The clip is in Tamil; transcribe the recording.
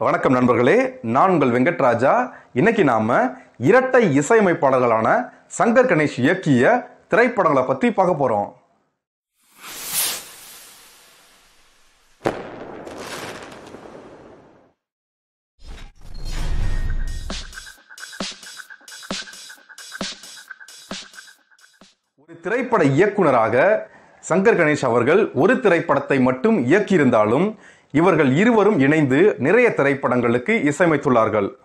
வணக்கம் நண்பர்களே நான் உங்கள் வெங்கட்ராஜா இன்னைக்கு நாம இரட்டை இசையமைப்பாளர்களான சங்கர் கணேஷ் இயக்கிய திரைப்படங்களை பத்தி பார்க்க போறோம் ஒரு திரைப்பட இயக்குனராக சங்கர் கணேஷ் அவர்கள் ஒரு திரைப்படத்தை மட்டும் இயக்கியிருந்தாலும் இவர்கள் இருவரும் இணைந்து நிறைய திரைப்படங்களுக்கு இசையமைத்துள்ளார்கள்